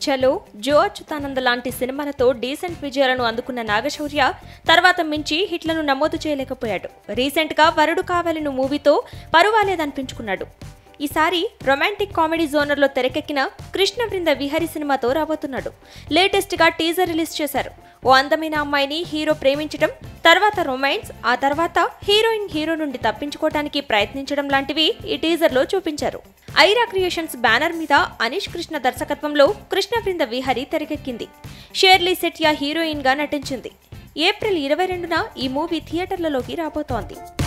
చలో జో అచ్యుతానంద లాంటి సినిమాలతో డీసెంట్ విజయాలను అందుకున్న నాగశౌర్య తర్వాత మించి హిట్లను నమోదు చేయలేకపోయాడు రీసెంట్గా వరుడు కావాలను మూవీతో పరువాలేదనిపించుకున్నాడు ఈసారి రొమాంటిక్ కామెడీ జోనర్లో తెరకెక్కిన కృష్ణ బృంద విహరి సినిమాతో రాబోతున్నాడు లేటెస్ట్గా టీజర్ రిలీజ్ చేశారు ఓ అందమైన అమ్మాయిని హీరో ప్రేమించడం తర్వాత రొమాన్స్ ఆ తర్వాత హీరోయిన్ హీరో నుండి తప్పించుకోవడానికి ప్రయత్నించడం లాంటివి ఈ టీజర్లో చూపించారు ఐరా క్రియేషన్స్ బ్యానర్ మీద అనీష్ కృష్ణ దర్శకత్వంలో కృష్ణ బృంద విహరి తెరకెక్కింది షేర్లీ సెట్యా హీరోయిన్గా నటించింది ఏప్రిల్ ఇరవై రెండున ఈ మూవీ థియేటర్లలోకి రాబోతోంది